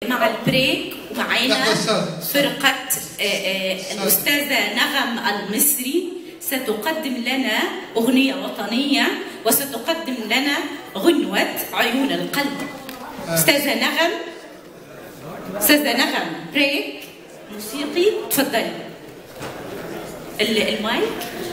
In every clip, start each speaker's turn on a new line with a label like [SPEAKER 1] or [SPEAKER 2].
[SPEAKER 1] مع البريك ومعنا
[SPEAKER 2] لحظة أستاذ.
[SPEAKER 1] فرقة آه، آه، الأستاذة نغم المصري ستقدم لنا أغنية وطنية وستقدم لنا غنوة عيون القلب أستاذة نغم أستاذة نغم بريك موسيقي تفضلي ال- المايك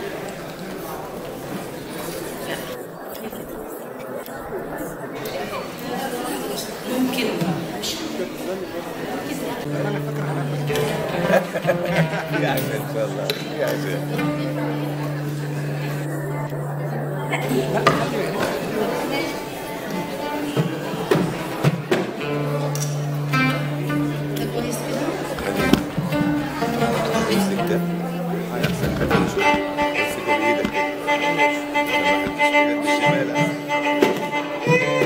[SPEAKER 1] ممكن
[SPEAKER 3] يعني ان شاء الله يعني امسك ده هيحصل حاجه شوف امسكه بايدك كده ماشي ما حدش بالشمال أحسن.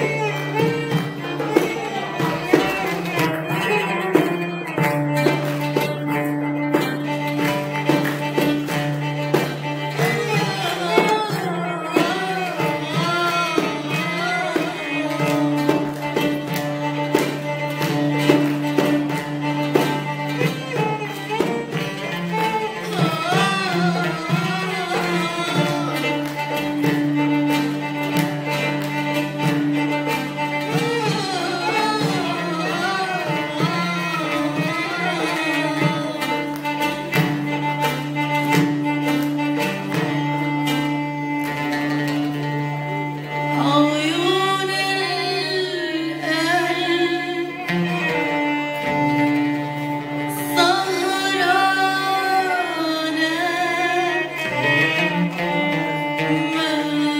[SPEAKER 1] عيون القلب سهرانة ما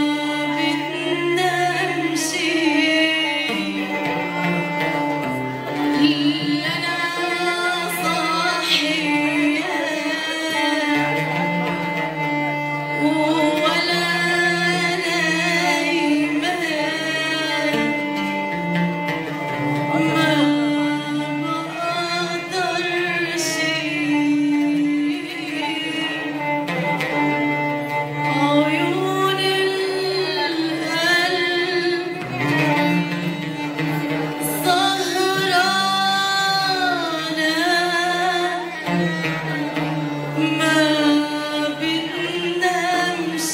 [SPEAKER 1] بتنامش إلا أنا صاحية ولا نايمة ما بقدرش عيون القلب سهرانة ما بتنامش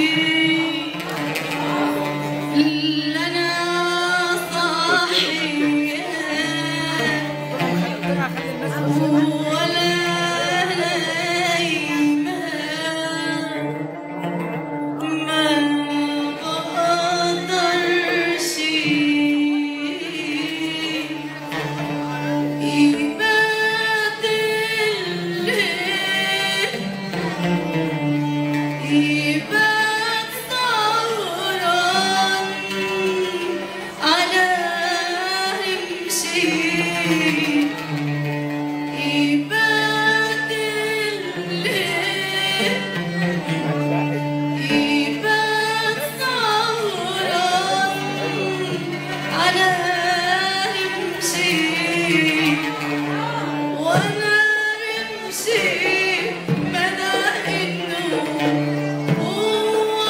[SPEAKER 1] إلا أنا صاحية ولا نايمة ما بقدرش يبات الليل يبات سهران على رمشي يبات الليل يبات سهران على رمشي وانا رمشي مدى النور هو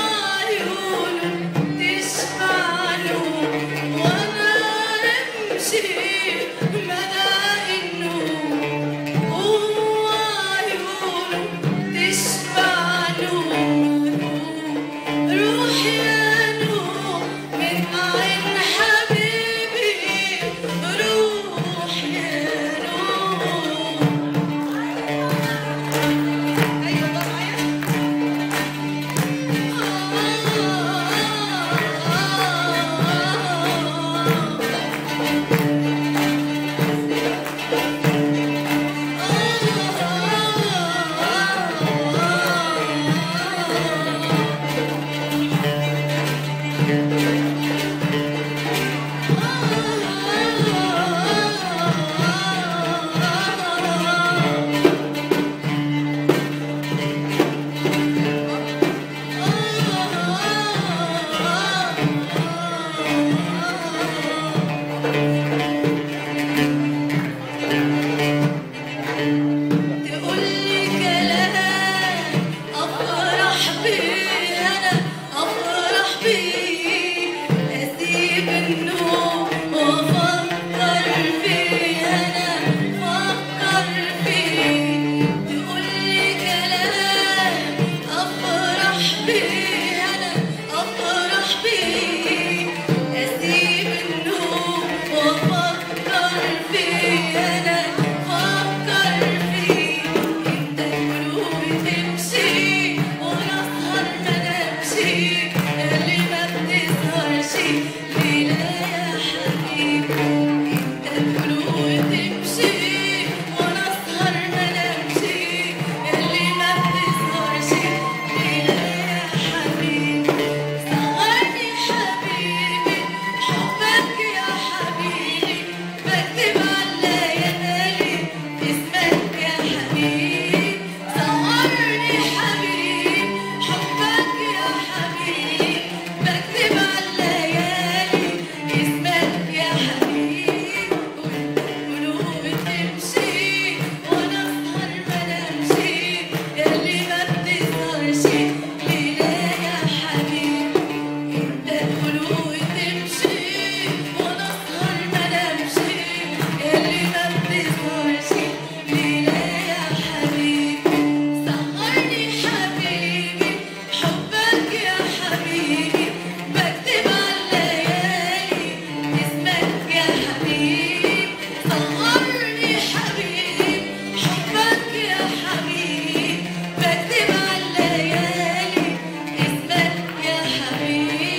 [SPEAKER 1] بيه أنا أفرح بيه أسيب النوم وأفكر فيه أنا أفكر فيه أنت قلوبي تمشي وأنا أسهر ما نمشي اللي ما بتسهرش ليلة يا حبيبي أنت قلوبي تمشي وأنا أسهر ما نمشي اللي ما بتسهرش ليلة يا حبيبي سهرني حبيبي حبك يا حبيبي بكتب على ليالي اسمك يا حبيبي سهرني حبيبي حبك يا حبيبي بكتب على ليالي اسمك يا حبيبي وانت قلوبي تمشي وانا اسهر ما نمشي ياللي ما بتسهرش ليلة يا حبيبي انت قلوبي تمشي وانا اسهر ما نمشي ياللي ما بتسهرش ليلة يا حبيبي سهرني حبيبي حبك يا حبيبي بكتب على ليالي اسمك يا حبيبي سهرني حبيبي حبك يا حبيبي بكتب على ليالي اسمك يا حبيبي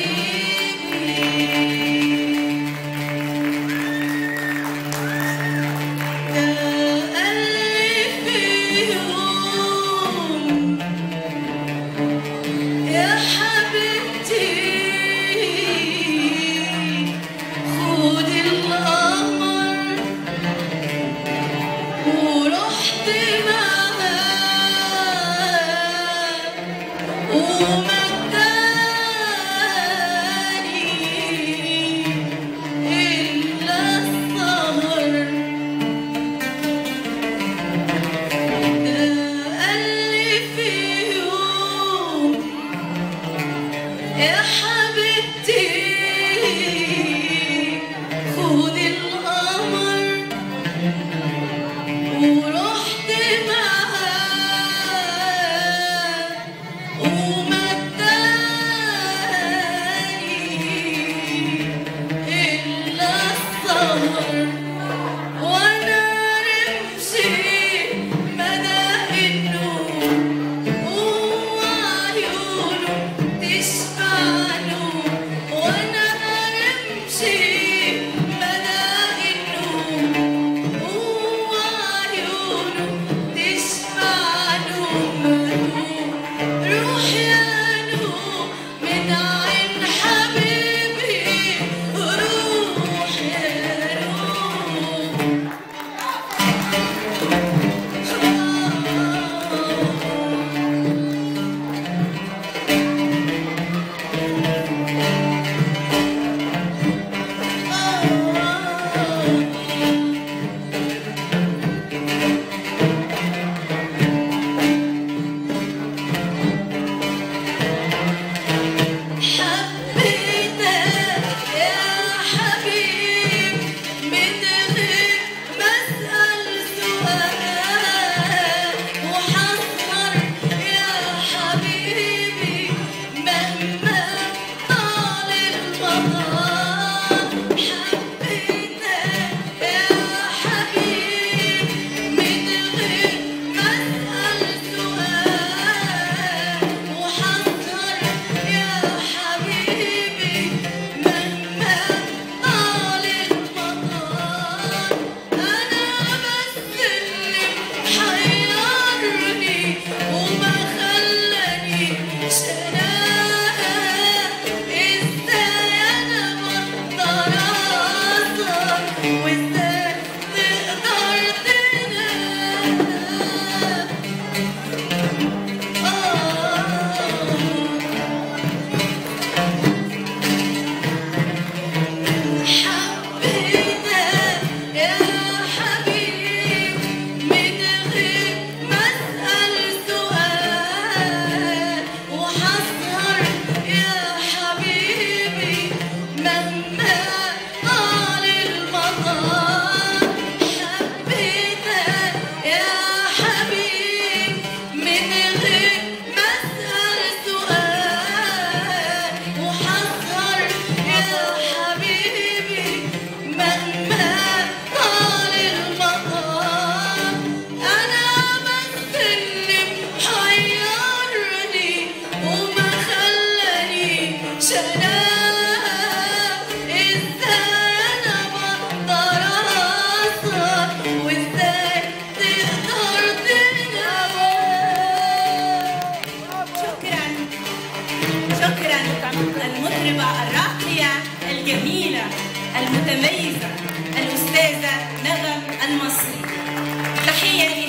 [SPEAKER 1] ألف يوم يا حبيبتي خد القمر ورحت معاه ومداني إلا السهر ألف يوم يا حبيبتي خد القمر ورحت معاه ومداني إلا السهر وانا رمشي مدى النور وعيونه تشبع المطربة الراقية الجميلة المتميزة الأستاذة نغم المصري تحية